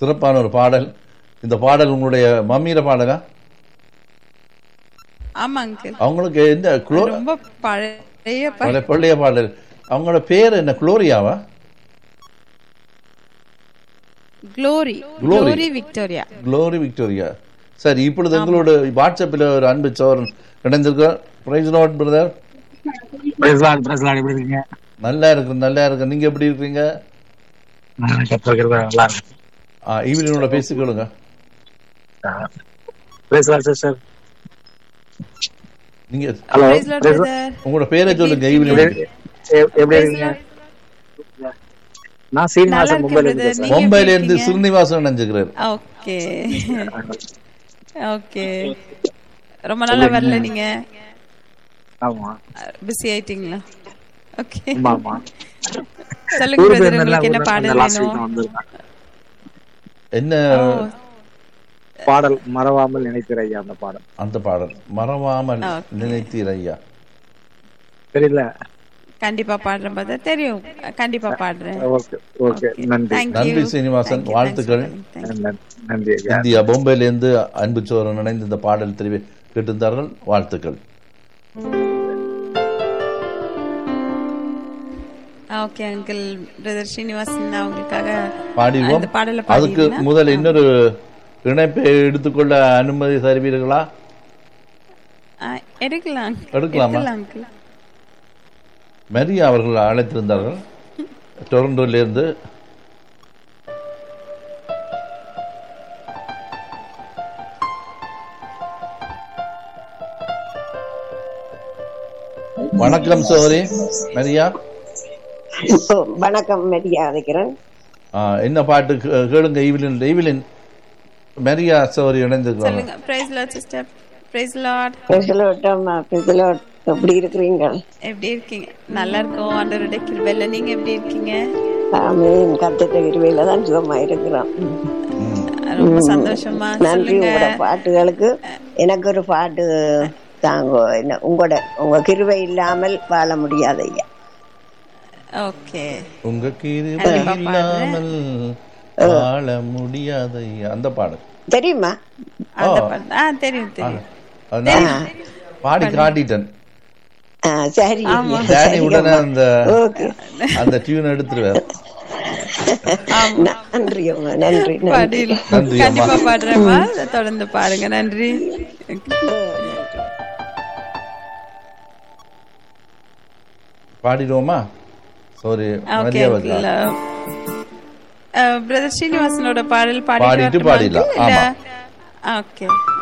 சிறப்பான ஒரு பாடல் இந்த பாடல் உங்களுடைய மம்மியில பாடலா ஆமா அங்கிள் அவங்களுக்கு எந்த குளோ ரொம்ப பழைய ப- பழைய பள்ளிய பாடல் அவங்களோட பேர் என்ன குளோரியாவா Glory Glory. Glory Victoria Glory Victoria சரி இப்பொழுது எங்களோட வாட்ஸ்அப்பில் ஒரு அன்பு சோரன் இணைந்திருக்கோம் praise lord brother praise lord praise lord எப்படி இருக்கீங்க நல்லா இருக்கு நல்லா இருக்கு நீங்க எப்படி இருக்கீங்க நான் கற்றுக்கிறது நல்லா இருக்கு ஆ, ஈவினிங்கோட பேசிக்கொள்ளுங்க பிரசலாட் சிஸ்டர் நீங்க ஹலோ Praise Lord, brother. உங்களோட பேரை சொல்லுங்க ஈவினிங் எப்படி இருக்கீங்க நான் நல்லா சீனிவாசன் இருக்கேன் மும்பைல brother. இருந்து நீங்க மும்பைல எப்படி இருந்து இருக்கீங்க? ஸ்ரீனிவாசன் நினைஞ்சுக்கிறார் ஓகே ஓகே ரொம்ப நாளா வரல நீங்க ஆமா பிஸி ஆயிட்டீங்களா ஓகே ஆமா ஆமா சொல்லுங்க ஊர் பிரதர் பேர் நல்லா உங்களுக்கு என்ன பாடல் லாஸ்ட் வீக் வேணும் வந்திருக்கேன் என்ன ஓ, பாடல் மறவாமல் நினைக்கிற ஐயா அந்த பாடல் அந்த பாடல் மறவாமல் Okay. நினைத்தீர் ஐயா தெரியல கண்டிப்பா பாடுறேன் பிரதர் தெரியும் கண்டிப்பா பாடுறேன் ஓகே ஓகே நன்றி Thank நன்றி you. சீனிவாசன். Thank you. வாழ்த்துக்கள். Thanks for calling. Thank you. நன்றி ஐயா இந்தியா பொம்பையில இருந்து அன்பு சோரன் இணைந்து இந்த பாடல் தெரிவி கேட்டிருந்தார்கள் வாழ்த்துக்கள் ஓகே அங்கிள் பிரதர் ஸ்ரீனிவாசன் அவங்களுக்காக பாடிடுவோம் அந்த பாடலை அதுக்கு பாடிடுங்க. முதல் இன்னொரு இணைப்பை எடுத்துக்கொள்ள அனுமதி தருவீர்களா ஆ, எடுக்கலாம் எடுக்கலாமா? uncle. மரியா அவர்கள் அழைத்திருந்தார்கள் டொரண்டோல இருந்து வணக்கம் சோரி மரியா வணக்கம் மெரியா அழைக்கிறேன் ஆ, என்ன பாட்டு கே- கேளுங்க ஈவிலின் ஈவிலின் மரியா சோரி இணைந்திருக்கிறாங்க சொல்லுங்க praise lord sister praise lord பிரசலோட்டம் பிரசலோட் எப்படி இருக்கிறீங்க எப்படி இருக்கீங்க நல்லா இருக்கோம் ஆண்டவருடைய கிருபையில நீங்க எப்படி இருக்கீங்க ஆமீன் கத்திட்ட இருவையில தான் சுகமா இருக்கிறோம் ரொம்ப சந்தோஷமா நன்றி சொல்லுங்க உங்களோட பாட்டுகளுக்கு எனக்கு ஒரு பாட்டு தாங்க என்ன உங்களோட உங்க கிருவை இல்லாமல் வாழ முடியாது ஐயா ஓகே உங்க கிருபை கண்டிப்பா இல்லாமல் வாழ முடியாது ஐயா. அந்த பாடல் தெரியுமா அந்த பாட்டு ஆ தெரியும் தெரியும் அது நான் பாடி காட்டிட்டேன் ஆ, சரி ஆமா. ஐயா, டேனி சரி உடனே அம்மா. அந்த ஓகே அந்த டியூன் எடுத்துருவார் நன்றி அம்மா நன்றி நன்றி பாடிடலாம். நன்றி அம்மா. கண்டிப்பா பாடுறேம்மா தொடர்ந்து பாருங்க நன்றி பாடிடுவோமா சாரி ஓகே மரியா வருதா? பிரதர் ஸ்ரீனிவாசனோட பாடல் பாடிட்டு பாடிட்டு பாடிடலாம். ஓகே